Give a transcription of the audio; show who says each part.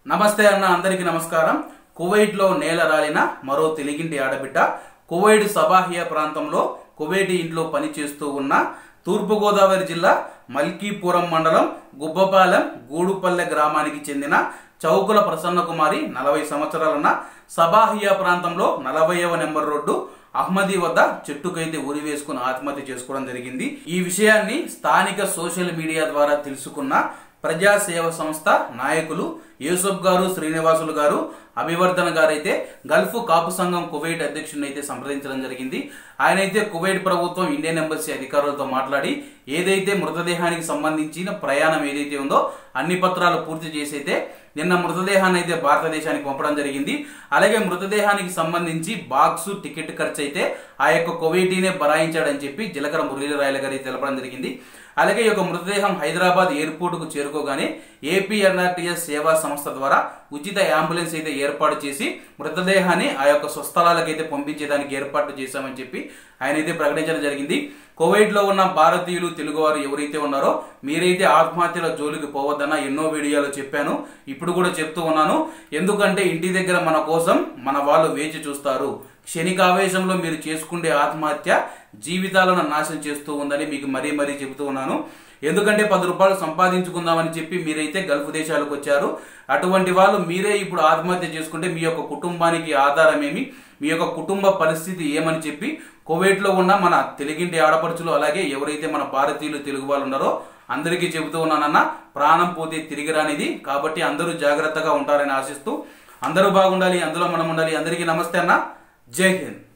Speaker 1: నమస్తే అన్న అందరికీ నమస్కారం కువైట్లో నేల రాలిన మరో తెలుగింటి ఆడబిడ్డ కువైట్ సబాహియా ప్రాంతంలో కువైటి ఇంట్లో పనిచేస్తూ ఉన్న తూర్పుగోదావరి జిల్లా మల్కీపురం మండలం గుబ్బపాలెం గూడుపల్లె గ్రామానికి చెందిన చౌకుల ప్రసన్న కుమారి నలభై సంవత్సరాలున్న సబాహియా ప్రాంతంలో నలభైవ నెంబర్ రోడ్డు అహ్మదీ వద్ద చెట్టుకైతే ఉరి వేసుకుని ఆత్మహత్య చేసుకోవడం జరిగింది ఈ విషయాన్ని స్థానిక సోషల్ మీడియా ద్వారా తెలుసుకున్న ప్రజా సేవ సంస్థ నాయకులు యూసఫ్ గారు శ్రీనివాసులు గారు అభివర్ధన గారు అయితే గల్ఫ్ కాపు సంఘం కువైట్ అధ్యక్షుడిని అయితే సంప్రదించడం జరిగింది ఆయన అయితే కువైట్ ప్రభుత్వం ఇండియన్ ఎంబసీ అధికారులతో మాట్లాడి ఏదైతే మృతదేహానికి సంబంధించిన ప్రయాణం ఏదైతే ఉందో అన్ని పత్రాలు పూర్తి చేసి అయితే నిన్న మృతదేహాన్ని అయితే భారతదేశానికి పంపడం జరిగింది అలాగే మృతదేహానికి సంబంధించి బాక్స్ టికెట్ ఖర్చు అయితే ఆ యొక్క కువైటీనే బరాయించాడని చెప్పి జీలకర్ర మురళీరాయల గారి తెలపడం జరిగింది అలాగే ఈ యొక్క మృతదేహం హైదరాబాద్ ఎయిర్పోర్ట్ కు చేరుకోగానే ఏపీఎన్ఆర్టీఎస్ సేవా సంస్థ ద్వారా ఉచిత అంబులెన్స్ అయితే ఏర్పాటు చేసి మృతదేహాన్ని ఆ యొక్క స్వస్థలాలకు అయితే పంపించేదానికి ఏర్పాటు చేశామని చెప్పి ఆయన అయితే ప్రకటించడం జరిగింది కువైట్ లో ఉన్న భారతీయులు తెలుగువారు ఎవరైతే ఉన్నారో మీరైతే ఆత్మహత్యల జోలికి పోవద్దన్న ఎన్నో వీడియోలు చెప్పాను ఇప్పుడు కూడా చెప్తూ ఉన్నాను ఎందుకంటే ఇంటి దగ్గర మన కోసం మన వాళ్ళు వేచి చూస్తారు క్షణికావేశంలో మీరు చేసుకుండే ఆత్మహత్య జీవితాలను నాశనం చేస్తూ ఉందని మీకు మరీ మరీ చెబుతూ ఉన్నాను ఎందుకంటే పది రూపాయలు సంపాదించుకుందామని చెప్పి మీరైతే గల్ఫ్ దేశాలకు వచ్చారు అటువంటి వాళ్ళు మీరే ఇప్పుడు ఆత్మహత్య చేసుకుంటే మీ యొక్క కుటుంబానికి ఆధారం ఏమి మీ యొక్క కుటుంబ పరిస్థితి ఏమని చెప్పి కువైట్లో ఉన్న మన తెలుగింటి ఆడపడుచులు అలాగే ఎవరైతే మన భారతీయులు తెలుగు వాళ్ళు ఉన్నారో అందరికీ చెబుతూ ఉన్నానన్న ప్రాణం పోతే తిరిగి రానిది కాబట్టి అందరూ జాగ్రత్తగా ఉంటారని ఆశిస్తూ అందరూ బాగుండాలి అందులో మనం ఉండాలి అందరికీ నమస్తే అన్న జై హింద్